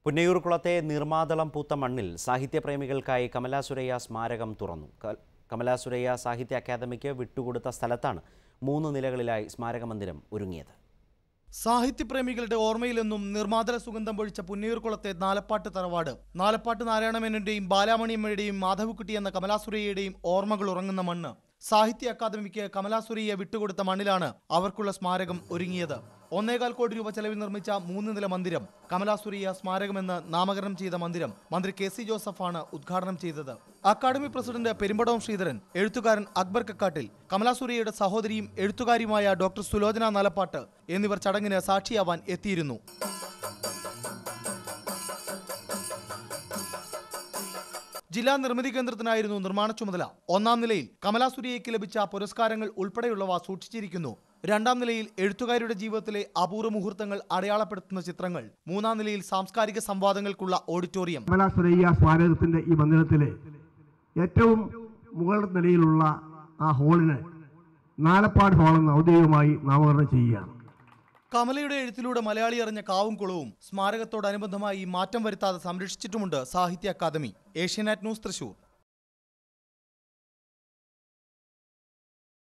പുന്നയൂർകുളത്തെ നീർമാതളം പൂത്ത മണ്ണിൽ സാഹിത്യപ്രേമികൾക്കായി കമലാ സുരയ്യ സ്മാരകം തുറന്നു ക- കമലാ സുരയ്യ സാഹിത്യ അക്കാദമിക്ക് വിട്ടുകൊടുത്ത സ്ഥലത്താണ് മൂന്ന് നിലകളിലായി സ്മാരക മന്ദിരം ഒരുങ്ങിയത് സാഹിത്യപ്രേമികളുടെ ഓർമ്മയിലെന്നും നിർമാതല സുഗന്ധം പൊഴിച്ച പുന്നയൂർകുളത്തെ നാലപ്പാട്ട് തറവാട് നാലപ്പാട്ട് നാരായണമേനന്റെയും ബാലാമണിയമ്മയുടെയും മാധവക്കുട്ടി എന്ന കമലാസുരയ്യയുടെയും ഓർമ്മകൾ ഉറങ്ങുന്ന മണ്ണ് സാഹിത്യ അക്കാദമിക്ക് കമലാസുരയ്യ വിട്ടുകൊടുത്ത മണ്ണിലാണ് അവർക്കുള്ള സ്മാരകം ഒരുങ്ങിയത് ഒന്നേകാൽ കോടി രൂപ ചെലവിൽ നിർമ്മിച്ച മൂന്ന് നില മന്ദിരം കമലാസുരയ്യ സ്മാരകമെന്ന് നാമകരണം ചെയ്ത മന്ദിരം മന്ത്രി കെ സി ജോസഫാണ് ഉദ്ഘാടനം ചെയ്തത് അക്കാദമി പ്രസിഡന്റ് പെരുമ്പടവും ശ്രീധരൻ എഴുത്തുകാരൻ അക്ബർ കക്കാട്ടിൽ കമലാസുരയ്യയുടെ സഹോദരിയും എഴുത്തുകാരിയുമായ ഡോക്ടർ സുലോചന നാലപ്പാട്ട് എന്നിവർ ചടങ്ങിന് സാക്ഷിയാവാൻ എത്തിയിരുന്നു ജില്ലാ നിർമ്മിതി കേന്ദ്രത്തിനായിരുന്നു നിർമ്മാണ ചുമതല ഒന്നാം നിലയിൽ കമലാസുരിയയ്ക്ക് ലഭിച്ച പുരസ്കാരങ്ങൾ ഉൾപ്പെടെയുള്ളവ സൂക്ഷിച്ചിരിക്കുന്നു രണ്ടാം നിലയിൽ എഴുത്തുകാരുടെ ജീവിതത്തിലെ അപൂർവ മുഹൂർത്തങ്ങൾ അടയാളപ്പെടുത്തുന്ന ചിത്രങ്ങൾ മൂന്നാം നിലയിൽ സാംസ്കാരിക സംവാദങ്ങൾക്കുള്ള ഓഡിറ്റോറിയം കമല സുരയ്യ സ്മാരകത്തിന്റെ ഈ മന്ദിരത്തിലെ ഏറ്റവും മുകൾ നിലയിലുള്ള ആ ഹോളിന് നാലപ്പാട് ഹോളെന്ന് ഔദ്യോഗികമായി നാമകരണം ചെയ്യുകയാണ് കമലയുടെ എഴുത്തിലൂടെ മലയാളി അറിഞ്ഞ കാവും കുളവും സ്മാരകത്തോടനുബന്ധമായി മാറ്റം വരുത്താതെ സംരക്ഷിച്ചിട്ടുമുണ്ട് സാഹിത്യ അക്കാദമി ഏഷ്യാനെറ്റ് ന്യൂസ് തൃശൂർ